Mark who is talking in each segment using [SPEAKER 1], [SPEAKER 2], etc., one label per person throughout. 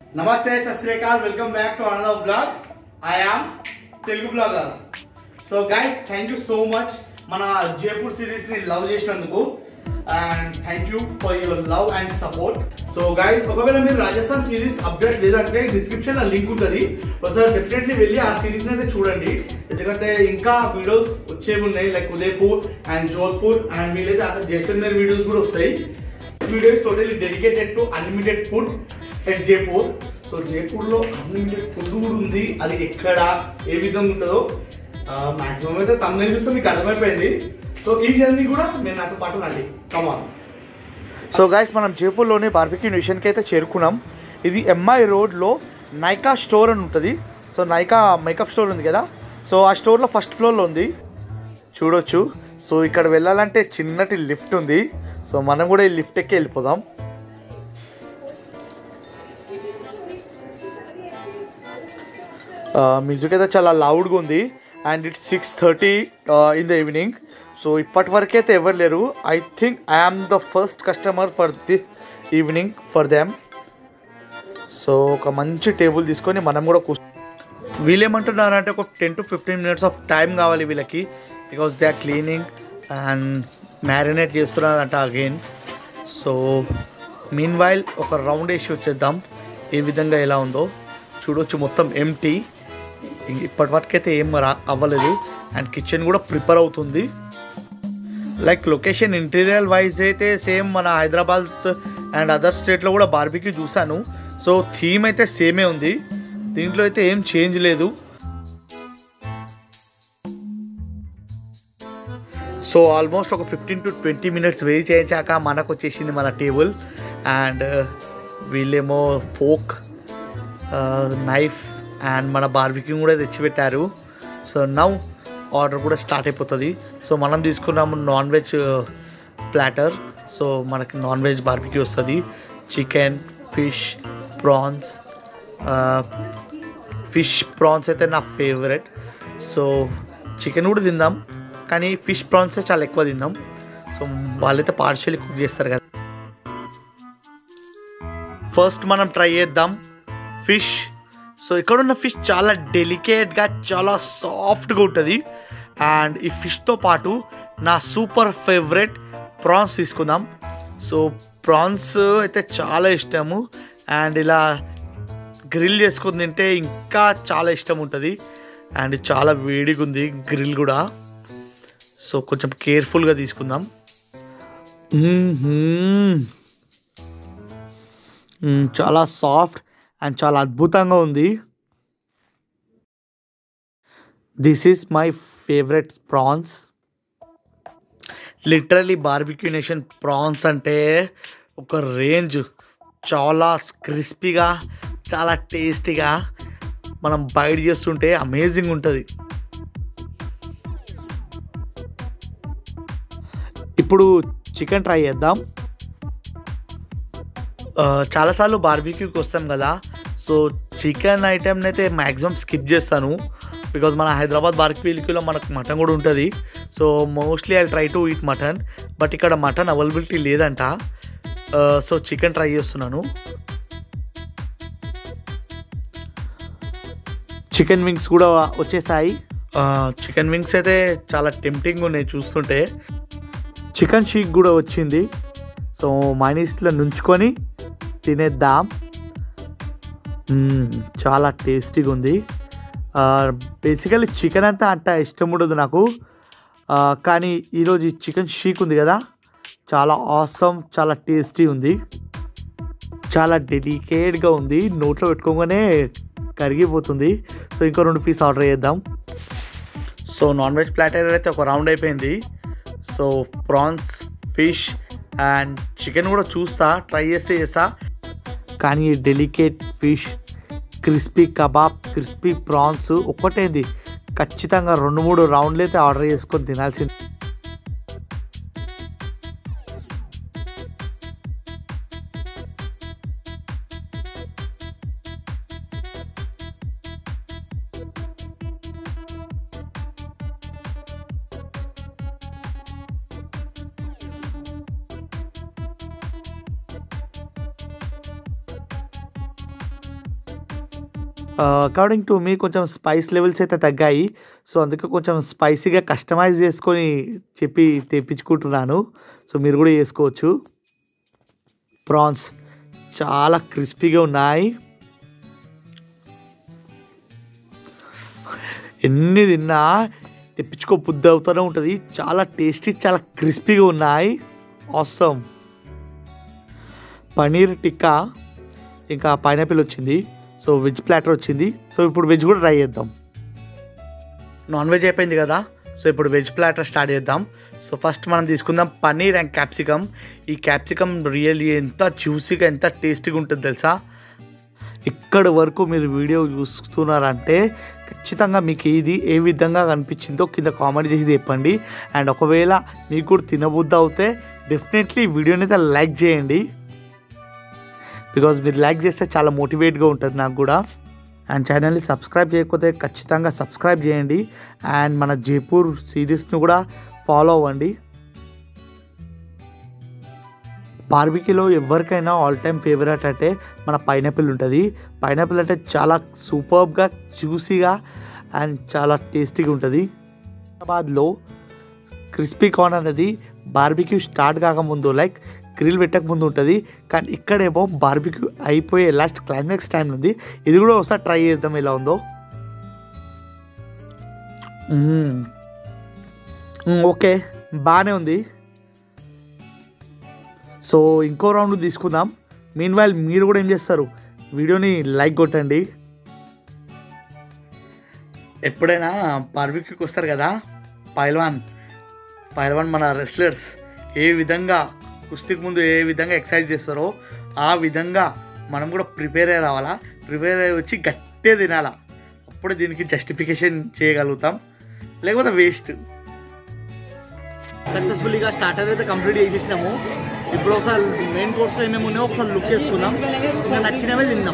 [SPEAKER 1] నమస్తే Sat Sri Akal welcome back to another blog I am Telugu blogger so guys thank you so much మన Jaipur series ని love చేసినందుకు and thank you for your love and support so guys ఒకవేళ మీరు Rajasthan series update లేదంటే description లో link ఉంటుంది ఒకసారి డెఫినెట్లీ వెళ్ళి ఆ సిరీస్ అయితే చూడండి ఎందుకంటే ఇంకా వీడియోస్ వచ్చేవి ఉన్నాయి like Udaipur and Jodhpur and వీళ్ళైతే జైసల్మేర్ వీడియోస్ కూడా వస్తాయి video is totally dedicated to unlimited food at Jaipur so జైపూర్లో అన్లిమిటెడ్ ఫుడ్ కూడా ఉంది అది ఎక్కడ ఏ విధంగా ఉంటుందో మాక్సిమం అయితే తమిళ చూస్తే మీకు అర్థమైపోయింది సో ఈ జర్నీ కూడా నేను నాతో పాటు రండి కమాన్ సో గైస్ మనం జైపూర్లోని బార్బిక్యూ మిషన్కి అయితే చేరుకున్నాం ఇది ఎంఐ రోడ్లో నైకా స్టోర్ అని ఉంటుంది సో నైకా మేకప్ స్టోర్ ఉంది కదా సో ఆ స్టోర్లో ఫస్ట్ ఫ్లోర్లో ఉంది చూడొచ్చు సో ఇక్కడ వెళ్ళాలంటే చిన్నటి లిఫ్ట్ ఉంది సో మనం కూడా ఈ లిఫ్ట్ ఎక్కి వెళ్ళిపోదాం మ్యూజిక్ అయితే చాలా లౌడ్గా ఉంది and it's six thirty in the evening so ఇప్పటి వరకు అయితే ఎవరు లేరు I think I'm the first customer for this evening for them so ఒక మంచి టేబుల్ తీసుకొని మనం కూడా కూర్చో వీళ్ళేమంటున్నారంటే ఒక ten to fifteen minutes of time కావాలి వీళ్ళకి because they are cleaning and marinate చేస్తున్నారంట అగైన్ సో మీన్ వైల్ ఒక రౌండ్ వేసి వచ్చేద్దాం ఏ విధంగా ఎలా ఉందో చూడొచ్చు మొత్తం ఎంటీ ఇప్పటి వరకైతే ఏం రా అవ్వలేదు అండ్ కిచెన్ కూడా ప్రిపేర్ అవుతుంది లైక్ లొకేషన్ ఇంటీరియర్ వైజ్ అయితే సేమ్ మన హైదరాబాద్ అండ్ అదర్ స్టేట్లో కూడా బార్బిక్యూ చూశాను సో థీమ్ అయితే సేమే ఉంది దీంట్లో అయితే ఏం చేంజ్ లేదు సో ఆల్మోస్ట్ ఒక fifteen to twenty minutes wait చేయించాక మనకు వచ్చేసింది మన టేబుల్ అండ్ వీళ్ళేమో ఫోక్ నైఫ్ అండ్ మన బార్బిక్యూ కూడా తెచ్చిపెట్టారు సో నవ్ ఆర్డర్ కూడా స్టార్ట్ అయిపోతుంది సో మనం తీసుకున్నాము నాన్ వెజ్ ప్లాటర్ సో మనకి నాన్ వెజ్ బార్బిక్యూ వస్తుంది chicken fish prawns fish prawns అయితే నా ఫేవరెట్ సో చికెన్ కూడా తిందాం కానీ ఫిష్ ప్రాన్స్ చాలా ఎక్కువ తిందాం సో వాళ్ళైతే పార్షియల్లీ కుక్ చేస్తారు కదా ఫస్ట్ మనం ట్రై చేద్దాం ఫిష్ సో ఇక్కడ ఉన్న ఫిష్ చాలా డెలికేట్గా చాలా సాఫ్ట్గా ఉంటుంది అండ్ ఈ ఫిష్తో పాటు నా సూపర్ ఫేవరెట్ ప్రాన్స్ తీసుకుందాం సో ప్రాన్స్ అయితే చాలా ఇష్టము అండ్ ఇలా గ్రిల్ చేసుకుని తింటే ఇంకా చాలా ఇష్టం ఉంటుంది అండ్ చాలా వేడిగా ఉంది గ్రిల్ కూడా సో కొంచెం కేర్ఫుల్గా తీసుకుందాం మ్మ్హ్మ్. మ్మ్, చాలా సాఫ్ట్ అండ్ చాలా అద్భుతంగా ఉంది this is my favourite prawns literally Barbeque Nation prawns అంటే ఒక రేంజ్ చాలా క్రిస్పీగా చాలా టేస్టీగా మనం బైట్ చేస్తుంటే అమేజింగ్ ఉంటుంది ఇప్పుడు చికెన్ ట్రై చేద్దాం ఆ, చాలాసార్లు బార్బీక్యూకి వస్తాం కదా సో చికెన్ ఐటెంని అయితే మ్యాక్సిమం స్కిప్ చేస్తాను బికాజ్ మన హైదరాబాద్ బార్బీక్యూలో మనకు మటన్ కూడా ఉంటుంది so mostly I try to eat mutton but ఇక్కడ మటన్ అవైలబిలిటీ లేదంట సో చికెన్ ట్రై చేస్తున్నాను చికెన్ వింగ్స్ కూడా వచ్చేసాయి చికెన్ వింగ్స్ అయితే చాలా టెంప్టింగ్ ఉన్నాయి చూస్తుంటే చికెన్ షీక్ కూడా వచ్చింది సో మైనీస్లో నుంచుకొని తినేద్దాం మ్మ్, చాలా టేస్టీగా ఉంది బేసికలీ చికెన్ అంతా అంత ఇష్టం ఉండదు నాకు ఆ, కానీ ఈరోజు ఈ చికెన్ షీక్ ఉంది కదా చాలా ఆసమ్ చాలా టేస్టీ ఉంది చాలా డెలికేట్గా ఉంది నోట్లో పెట్టుకోగానే కరిగిపోతుంది సో ఇంకో రెండు పీస్ ఆర్డర్ చేద్దాం సో నాన్ వెజ్ ప్లాటర్ అయితే ఒక రౌండ్ అయిపోయింది so prawns fish and chicken కూడా చూస్తా ట్రై చేస్తే చేస్తా కానీ delicate fish crispy kebab crispy prawns ఒక్కటేంది ఖచ్చితంగా రెండు మూడు రౌండ్లు అయితే ఆర్డర్ చేసుకొని తినాల్సింది
[SPEAKER 2] అకార్డింగ్ టు మీ కొంచెం స్పైస్ లెవెల్స్ అయితే తగ్గాయి సో అందుకే కొంచెం స్పైసీగా కస్టమైజ్ చేసుకొని చెప్పి తెప్పించుకుంటున్నాను సో మీరు కూడా చేసుకోవచ్చు ప్రాన్స్ చాలా క్రిస్పీగా ఉన్నాయి ఎన్ని తిన్నా తెప్పించుకో బుద్ధి అవుతూనే ఉంటుంది చాలా టేస్టీ చాలా క్రిస్పీగా ఉన్నాయి అవసరం పనీర్ టిక్కా ఇంకా పైనాపిల్ వచ్చింది సో వెజ్ ప్లాటర్ వచ్చింది సో ఇప్పుడు వెజ్ కూడా ట్రై చేద్దాం నాన్ వెజ్ అయిపోయింది కదా సో ఇప్పుడు వెజ్ ప్లాటర్ స్టార్ట్ చేద్దాం సో ఫస్ట్ మనం తీసుకుందాం పన్నీర్ అండ్ క్యాప్సికమ్ ఈ క్యాప్సికమ్ రియల్లీ ఎంత జ్యూసీగా ఎంత టేస్టీగా ఉంటుంది తెలుసా ఇక్కడి వరకు మీరు వీడియో చూస్తున్నారంటే ఖచ్చితంగా మీకు ఇది ఏ విధంగా కనిపించిందో కింద కామెంట్ చేసి చెప్పండి అండ్ ఒకవేళ మీకు కూడా తినబుద్ధి అవుతే డెఫినెట్లీ వీడియోని అయితే లైక్ చేయండి బికాజ్ మీరు లైక్ చేస్తే చాలా మోటివేట్గా ఉంటుంది నాకు కూడా అండ్ ఛానల్ని సబ్స్క్రైబ్ చేయకపోతే ఖచ్చితంగా సబ్స్క్రైబ్ చేయండి అండ్ మన జైపూర్ సిరీస్ని కూడా ఫాలో అవ్వండి బార్బిక్యూలో ఎవరికైనా ఆల్ టైమ్ ఫేవరెట్ అంటే మన పైనాపిల్ ఉంటుంది పైనాపిల్ అంటే చాలా సూపర్గా జ్యూసీగా అండ్ చాలా టేస్టీగా ఉంటుంది హైదరాబాద్లో క్రిస్పీ కార్న్ అనేది బార్బిక్యూ స్టార్ట్ కాకముందు లైక్ గ్రిల్ పెట్టక ముందు ఉంటుంది కానీ ఇక్కడేమో బార్బిక్యూ అయిపోయే లాస్ట్ క్లైమాక్స్ టైం ఉంది ఇది కూడా ఒకసారి ట్రై చేద్దాం ఎలా ఉందో మ్మ్. మ్మ్, ఓకే బాగానే ఉంది సో ఇంకో రౌండ్ తీసుకుందాం మీన్ వైల్ మీరు కూడా ఏం చేస్తారు వీడియోని లైక్ కొట్టండి ఎప్పుడైనా బార్బిక్యూకి వస్తారు కదా పైల్వాన్ పైల్వాన్ మన రెస్లర్స్ ఏ విధంగా కుస్తీకి ముందు ఏ విధంగా ఎక్సర్సైజ్ చేస్తారో ఆ విధంగా మనం కూడా ప్రిపేర్ అయ్యి రావాలా ప్రిపేర్ అయ్యి వచ్చి గట్టే తినాలా అప్పుడు దీనికి జస్టిఫికేషన్ చేయగలుగుతాం లేకపోతే వేస్ట్
[SPEAKER 1] సక్సెస్ఫుల్గా స్టార్టర్ అయితే కంప్లీట్ చేసేసినాము ఇప్పుడు ఒకసారి మెయిన్ కోర్స్లో ఏమేమి ఉన్నాయో ఒకసారి లుక్ చేసుకుందాం ఇంకా నచ్చినవే తిందాం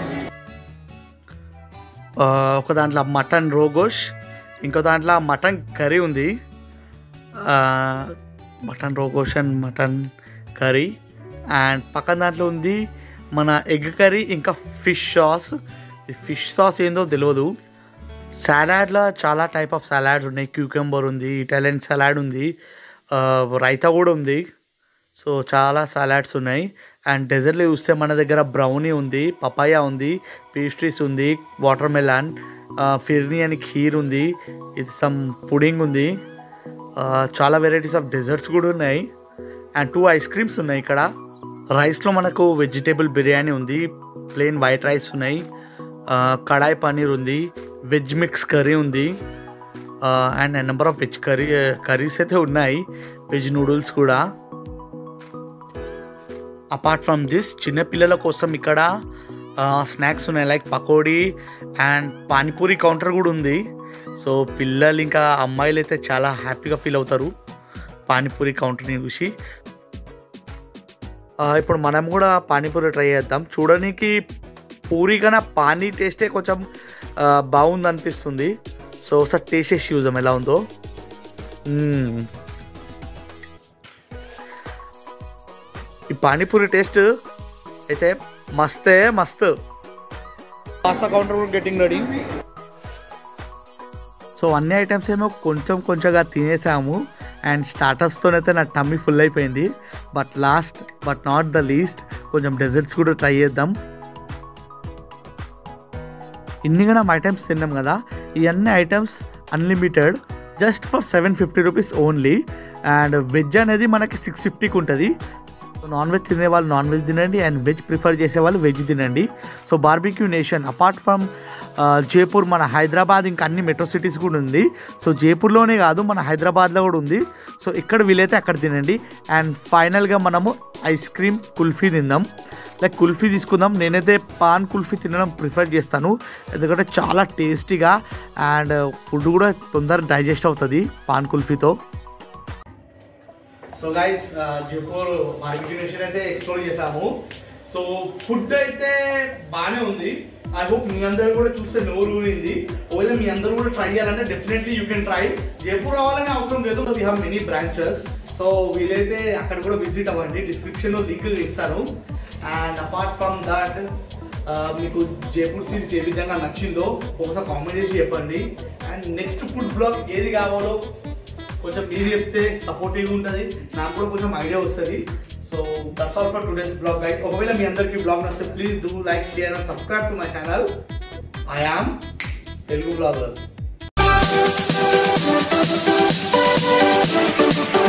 [SPEAKER 2] ఆ, ఒక దాంట్లో మటన్ రోగోష్ ఇంకో దాంట్లో మటన్ కర్రీ ఉంది ఆ, mutton rogan josh and mutton curry and పక్కన దాంట్లో ఉంది మన ఎగ్ కర్రీ ఇంకా ఫిష్ సాస్ ఈ ఫిష్ సాస్ ఏందో తెలియదు సలాడ్లో చాలా టైప్ ఆఫ్ సలాడ్స్ ఉన్నాయి క్యూకంబర్ ఉంది ఇటాలియన్ సలాడ్ ఉంది ఆ, రైతా కూడా ఉంది సో చాలా సలాడ్స్ ఉన్నాయి అండ్ డెజర్ట్లో చూస్తే మన దగ్గర బ్రౌనీ ఉంది పపాయా ఉంది పేస్ట్రీస్ ఉంది వాటర్ మెలాన్ ఫిర్నీ అని ఖీర్ ఉంది ఇది సమ్ పుడింగ్ ఉంది ఆ, చాలా వెరైటీస్ ఆఫ్ డెజర్ట్స్ కూడా ఉన్నాయి అండ్ టూ ఐస్ క్రీమ్స్ ఉన్నాయి ఇక్కడ రైస్లో మనకు వెజిటేబుల్ బిర్యానీ ఉంది ప్లెయిన్ వైట్ రైస్ ఉన్నాయి ఆ, కడాయి పన్నీర్ ఉంది వెజ్ మిక్స్ కర్రీ ఉంది and number of veg curry curries అయితే ఉన్నాయి వెజ్ నూడిల్స్ కూడా అపార్ట్ ఫ్రమ్ దిస్ చిన్నపిల్లల కోసం ఇక్కడ స్నాక్స్ ఉన్నాయి like pakodi and panipuri counter కూడా ఉంది సో పిల్లలు ఇంకా అమ్మాయిలు అయితే చాలా హ్యాపీగా ఫీల్ అవుతారు పానీపూరి కౌంటర్ని చూసి ఆ, ఇప్పుడు మనం కూడా పానీపూరి ట్రై చేద్దాం చూడడానికి పూరి కన్నా పానీ టేస్టే కొంచెం ఆ, బాగుంది అనిపిస్తుంది సో ఒకసారి టేస్ట్ చేసి చూద్దాం ఎలా ఉందో మ్మ్. ఈ పానీపూరి టేస్ట్ అయితే మస్తే మస్త్
[SPEAKER 1] పాస్తా కౌంటర్ కూడా గెటింగ్ రెడీ
[SPEAKER 2] సో అన్ని ఐటమ్స్ ఏమో కొంచెం కొంచెంగా తినేసాము అండ్ స్టార్టర్స్తోనైతే నా టమ్మీ ఫుల్ అయిపోయింది but last but not the least కొంచెం డెజర్ట్స్ కూడా ట్రై చేద్దాం ఇన్ని మనం ఐటమ్స్ తిన్నాం కదా ఈ అన్ని items unlimited just for seven fifty rupees only and veg అనేది మనకి సిక్స్ ఫిఫ్టీకి ఉంటుంది నాన్ వెజ్ తినే వాళ్ళు నాన్ వెజ్ తినండి అండ్ వెజ్ ప్రిఫర్ చేసే వాళ్ళు వెజ్ తినండి so barbecue Nation apart from Jaipur మన హైదరాబాద్ ఇంకా అన్ని మెట్రో సిటీస్ కూడా ఉంది సో జైపూర్లోనే కాదు మన హైదరాబాద్లో కూడా ఉంది సో ఇక్కడ వీలైతే అక్కడ తినండి అండ్ ఫైనల్గా మనము ఐస్ క్రీమ్ కుల్ఫీ తిందాం లైక్ కుల్ఫీ తీసుకుందాం నేనైతే పాన్ కుల్ఫీ తినడం ప్రిఫర్ చేస్తాను ఎందుకంటే చాలా టేస్టీగా అండ్ ఫుడ్ కూడా తొందరగా డైజెస్ట్ అవుతుంది పాన్ కుల్ఫీతో
[SPEAKER 1] సో గైస్ జైపూర్ మార్కెట్ అయితే ఎక్స్ప్లోర్ చేసాము సో ఫుడ్ అయితే బాగానే ఉంది ఐ హోప్ మీ అందరూ కూడా చూస్తే నోరు ఊరింది ఒకవేళ మీ అందరూ కూడా ట్రై చేయాలంటే definitely you can try Jaipur రావాలని అవసరం లేదు we have many branches so వీలైతే అక్కడ కూడా విజిట్ అవ్వండి డిస్క్రిప్షన్ లో లింక్ ఇస్తాను అండ్ అపార్ట్ ఫ్రమ్ దాట్ ఆ, మీకు జైపూర్ సిరీస్ ఏ విధంగా నచ్చిందో ఒకసారి కామెంట్ చేసి చెప్పండి అండ్ నెక్స్ట్ ఫుడ్ బ్లాగ్ ఏది కావాలో కొంచెం మీరు చెప్తే సపోర్టివ్ ఉంటుంది నాకు కూడా కొంచెం ఐడియా వస్తుంది so that's all for today's blog guys ఒకవేళ మీ అందరికీ బ్లాగ్ నచ్చితే please do like share and subscribe to my channel I am Telugu blogger